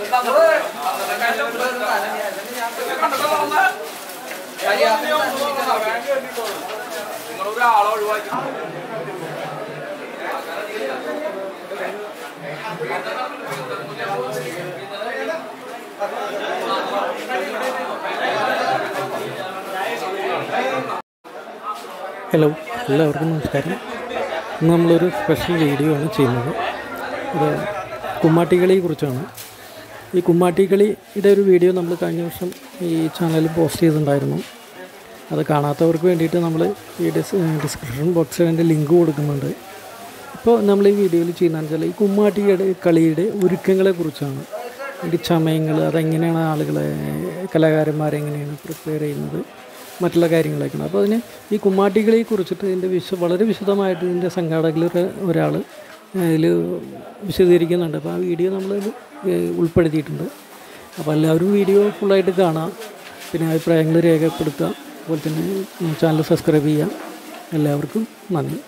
നിങ്ങളൊരാളെ ഒഴിവാക്കി ഹലോ എല്ലാവർക്കും നമസ്കാരം ഇന്ന് നമ്മളൊരു സ്പെഷ്യൽ വീഡിയോ ആണ് ചെയ്യുന്നത് ഇത് കുമ്മാട്ടിക്കളിയെ കുറിച്ചാണ് ഈ കുമ്മാട്ടിക്കളിയുടെ ഒരു വീഡിയോ നമ്മൾ കഴിഞ്ഞ വർഷം ഈ ചാനലിൽ പോസ്റ്റ് ചെയ്തിട്ടുണ്ടായിരുന്നു അത് കാണാത്തവർക്ക് വേണ്ടിയിട്ട് നമ്മൾ ഈ ഡിസ് ഡിസ്ക്രിപ്ഷൻ ബോക്സിൽ അതിൻ്റെ ലിങ്ക് കൊടുക്കുന്നുണ്ട് ഇപ്പോൾ നമ്മൾ ഈ വീഡിയോയിൽ ചെയ്യുന്നതെന്ന് വെച്ചാൽ ഈ കുമ്മാട്ടിയുടെ കളിയുടെ ഒരുക്കങ്ങളെ കുറിച്ചാണ് അതിൻ്റെ ചമയങ്ങൾ അതെങ്ങനെയാണ് ആളുകളെ കലാകാരന്മാരെ എങ്ങനെയാണ് പ്രിപ്പയർ ചെയ്യുന്നത് മറ്റുള്ള കാര്യങ്ങളൊക്കെയാണ് അപ്പോൾ അതിന് ഈ കുമ്മാട്ടികളെ കുറിച്ചിട്ട് ഇതിൻ്റെ വിശ വളരെ വിശദമായിട്ട് ഇതിൻ്റെ സംഘാടകരിൽ ഒരാൾ ഇതിൽ വിശദീകരിക്കുന്നുണ്ട് അപ്പോൾ ആ വീഡിയോ നമ്മളതിൽ ഉൾപ്പെടുത്തിയിട്ടുണ്ട് അപ്പോൾ എല്ലാവരും വീഡിയോ ഫുള്ളായിട്ട് കാണാം പിന്നെ അഭിപ്രായങ്ങൾ രേഖപ്പെടുത്തുക അതുപോലെ തന്നെ ചാനൽ സബ്സ്ക്രൈബ് ചെയ്യുക എല്ലാവർക്കും നന്ദി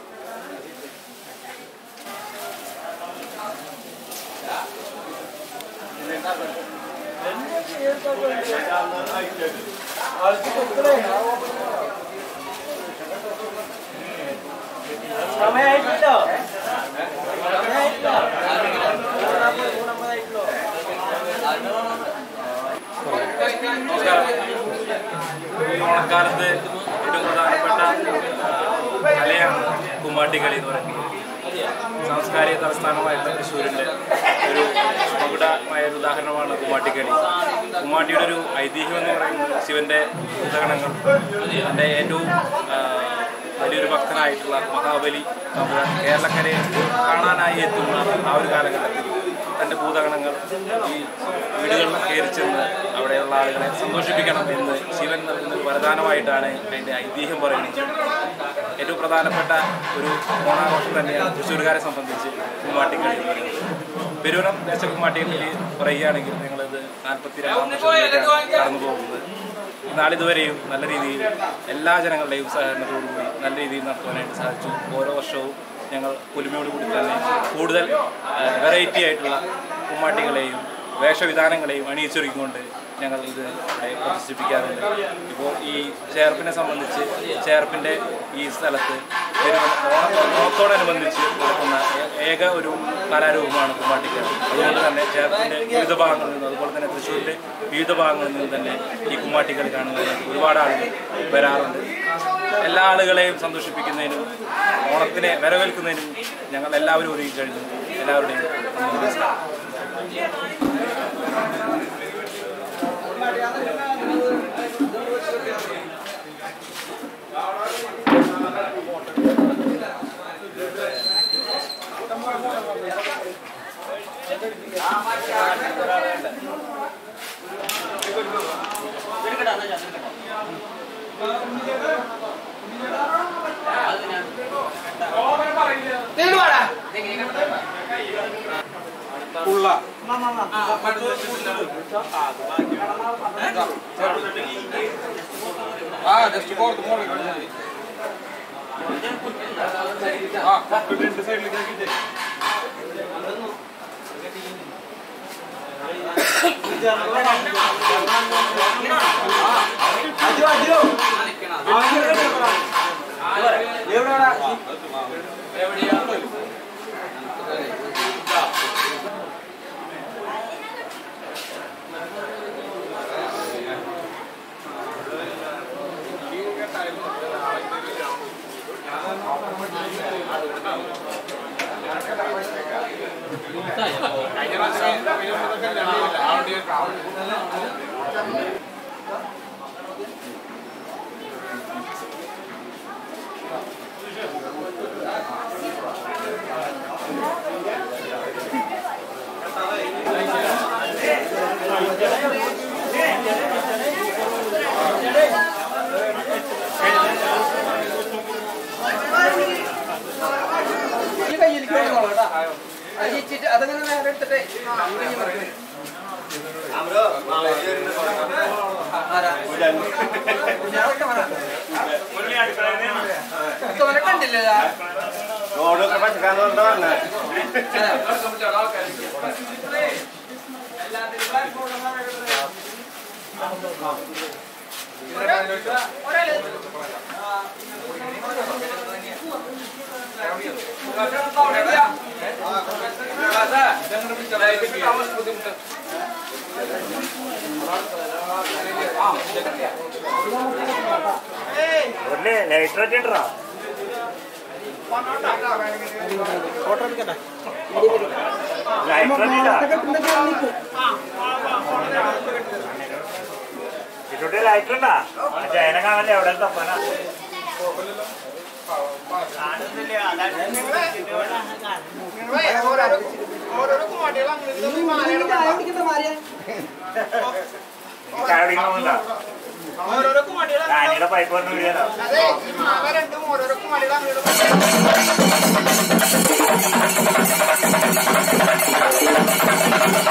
നമസ്കാരം ഈ ഓണക്കാലത്ത് ഏറ്റവും പ്രധാനപ്പെട്ട ആ, കലയാണ് കുമ്മാട്ടിക്കളി എന്ന് പറയുന്നത് സാംസ്കാരിക തലസ്ഥാനമായിട്ടുള്ള തൃശ്ശൂരിൻ്റെ ഒരു മകുടമായ ഒരു ഉദാഹരണമാണ് കുമ്മാട്ടിക്കളി കുമ്മാട്ടിയുടെ ഒരു ഐതിഹ്യം എന്ന് പറയുന്നത് ശിവന്റെ ഭൂതഗണങ്ങൾ തൻ്റെ ഏറ്റവും ആ, വലിയൊരു ഭക്തനായിട്ടുള്ള മഹാബലി നമ്മുടെ കേരളക്കരയെ കാണാനായി എത്തുന്ന ആ ഒരു കാലഘട്ടത്തിൽ തൻ്റെ ഭൂതഗണങ്ങൾ ഈ വീടുകളിൽ കയറി ചെന്ന് അവിടെയുള്ള ആളുകളെ സന്തോഷിപ്പിക്കണം എന്ന് ശിവൻ നൽകുന്ന ഒരു വരദാനമായിട്ടാണ് അതിൻ്റെ ഐതിഹ്യം പറയുന്നത് ഏറ്റവും പ്രധാനപ്പെട്ട ഒരു ഓണാഘോഷം തന്നെയാണ് തൃശ്ശൂർക്കാരെ സംബന്ധിച്ച് കുമ്മാട്ടിക്കളി എന്ന് പറയുന്നത് പെരുവനം ദേശകുമ്മാട്ടിയെ പറ്റി പറയുകയാണെങ്കിൽ നിങ്ങളിത് നാൽപ്പത്തി രണ്ടാം വർഷത്തിലേക്കാണ് കടന്നു പോകുന്നത് നാളിതുവരെയും നല്ല രീതിയിൽ എല്ലാ ജനങ്ങളുടെയും സഹകരണത്തോടുകൂടി നല്ല രീതിയിൽ നടത്തുവാനായിട്ട് സാധിച്ചു ഓരോ വർഷവും ഞങ്ങൾ പുലിമയോടുകൂടി തന്നെ കൂടുതൽ വെറൈറ്റി ആയിട്ടുള്ള കുമ്മാട്ടികളെയും വേഷവിധാനങ്ങളെയും അണിയിച്ചൊരുക്കിക്കൊണ്ട് ഞങ്ങൾ ഇത് ഇവിടെ പ്രദർശിപ്പിക്കാറുണ്ട് ഇപ്പോൾ ഈ ചേർപ്പിനെ സംബന്ധിച്ച് ചേർപ്പിൻ്റെ ഈ സ്ഥലത്ത് പെരുമ- ഓണ- ഓണത്തോടനുബന്ധിച്ച് നടക്കുന്ന ഏ- ഏക ഒരു കലാരൂപമാണ് കുമ്മാട്ടിക്കളി അതുകൊണ്ട് തന്നെ ചേർപ്പിൻ്റെ വിവിധ ഭാഗങ്ങളിൽ നിന്ന് അതുപോലെ തന്നെ തൃശ്ശൂരിൻ്റെ വിവിധ ഭാഗങ്ങളിൽ നിന്ന് തന്നെ ഈ കുമ്മാട്ടിക്കളി കാണുന്നതിന് ഒരുപാട് ആളുകൾ വരാറുണ്ട് എല്ലാ ആളുകളെയും സന്തോഷിപ്പിക്കുന്നതിനും ഓണത്തിനെ വരവേൽക്കുന്നതിനും ഞങ്ങൾ എല്ലാവരും ഒരുങ്ങി കഴിഞ്ഞു എല്ലാവരുടെയും നമസ്കാരം ആ ജസ്റ്റ് പുറത്ത് മോളിൽ കളിച്ചാൽ മതി ആ കൊക്കിട്ട് രണ്ട് സൈഡിലേക്ക് ആക്കിയിട്ട് അതങ്ങനെ നേരെ എടുത്തിട്ടേ കണ്ടില്ല റോഡൊക്കെ പച്ചക്കാൻ പറഞ്ഞ ബുദ്ധിമുട്ട് ലൈറ്റർ ഒക്കെ ഉണ്ടോ ഇട്ടോട്ട് ലൈറ്റർ ഉണ്ടാ ജയന കാണല്ലേ എവിടെ തപ്പന ഓരോരോ കുമാട്ടികൾ അങ്ങനെ മാറിയാണ് ചാടിക്കുന്നുണ്ടാ ഓരോരോ കുമാട്ടികൾ ഡാനിയുടെ പൈപ്പ് വന്ന് വീഴാനോ അതെ ഈ മാങ്ങ രണ്ടും ഓരോരോ കുമാട്ടികൾ അങ്ങോട്ട്